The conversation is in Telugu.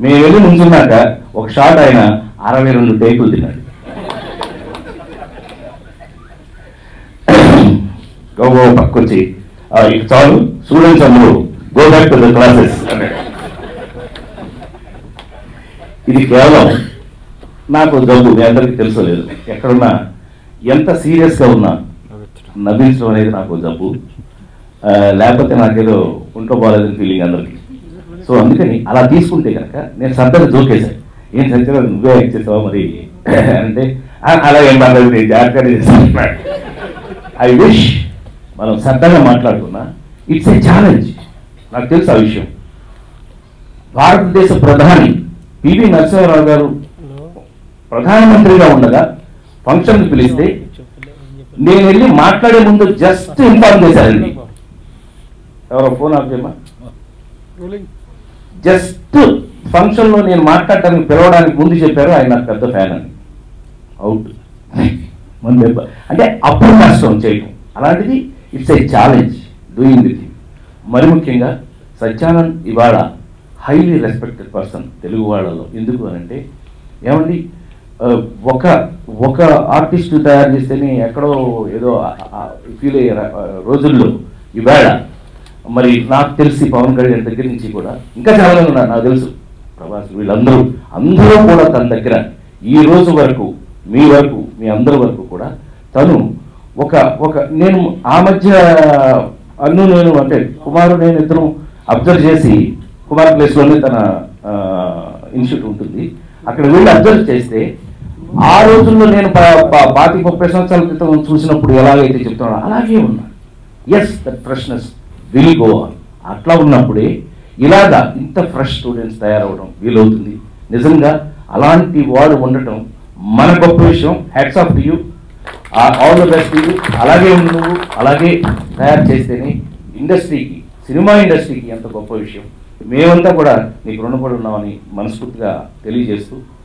మేము వెళ్ళి నుంచున్నాక ఒక షాట్ ఆయన అరవై రెండు టేకులు తిన్నాడు గో గో పక్కొచ్చి "ఆ, ఇక చాలు స్టూడెంట్స్ అందరూ go back to the classes అన్నాడు ఇది కేవలం నాకు జబ్బు మీ అందరికీ తెలుసో లేదు ఎక్కడున్నా ఎంత సీరియస్గా ఉన్నా నవ్వించడం అనేది నాకు జబ్బు ఆ, లేకపోతే నాకేదో ఉంటో బాగాలేదని ఫీలింగ్ అందరికీ సో అందుకని అలా తీసుకుంటే కనుక నేను సరదాగా జోకేశాను ఏం సత్యగా నువ్వే యాక్ట్ చేసావా మరి అంటే "ఆ, అలా ఏం పర్లేదు నేను జాగ్రత్తగా చేస్తాను ఐ విష్ మనం సరదాగా మాట్లాడుకున్నా ఇట్స్ ఏ ఛాలెంజ్ నాకు తెలుసు ఆ విషయం భారతదేశ ప్రధాని పివి నరసింహారావు గారు ప్రధానమంత్రిగా ఉండగా ఫంక్షన్ పిలిస్తే నేను వెళ్ళి మాట్లాడే ముందు జస్ట్ ఇన్ఫార్మ్ చేశారండి ఎవరో ఫోన్ ఆఫ్ చేయమా జస్ట్ ఫంక్షన్ లో నేను మాట్లాడటానికి పిలవడానికి ముందు చెప్పారు ఆయన నాకు పెద్ద ఫ్యాన్ అని అవుట్ మన దెబ్బ అంటే అప్పుడు కష్టం చేయటం అలాంటిది it's a challenge doing with మరి ముఖ్యంగా సత్యానంద్ ఇవాళ హైలీ రెస్పెక్టెడ్ పర్సన్ తెలుగు వాళ్ళలో ఎందుకు అని అంటే ఏమండి ఆ, ఒక ఒక ఆర్టిస్ట్ తయారు చేస్తేనే ఎక్కడో ఏదో ఫీల్ అయ్యే ర- ఆ, రోజుల్లో ఇవాళ మరి నాకు తెలిసి పవన్ కళ్యాణ్ దగ్గర నుంచి కూడా ఇంకా చాలా మంది ఉన్నారు నాకు తెలుసు ప్రభాస్ వీళ్ళందరూ అందరూ కూడా తన దగ్గర ఈ రోజు వరకు మీ వరకు మీ అందరి వరకు కూడా తను ఒక ఒక నేను ఆ మధ్య అన్ను నేను అంటే కుమారు నేను ఇద్దరు అబ్జర్వ్ చేసి కుమార్ ప్లేస్లోనే తన ఇన్స్టిట్యూట్ ఉంటుంది అక్కడ వెళ్ళి అబ్జర్వ్ చేస్తే ఆ రోజుల్లో నేను పా- పా- పాతి ముప్పై సంవత్సరాల క్రితం చూసినప్పుడు ఎలాగైతే చెప్తున్నాడో అలాగే ఉన్నా yes that freshness will go on అట్లా ఉన్నప్పుడే ఇలాగా ఇంత ఫ్రెష్ స్టూడెంట్స్ తయారవడం వీలవుతుంది నిజంగా అలాంటి వాడు ఉండటం మన గొప్ప విషయం hats off you all the best you అలాగే ఉండు నువ్వు అలాగే తయారు చేస్తేనే ఇండస్ట్రీకి సినిమా ఇండస్ట్రీకి ఎంత గొప్ప విషయం మేమంతా కూడా నీకు రుణపడి ఉన్నామని మనస్ఫూర్తిగా తెలియజేస్తూ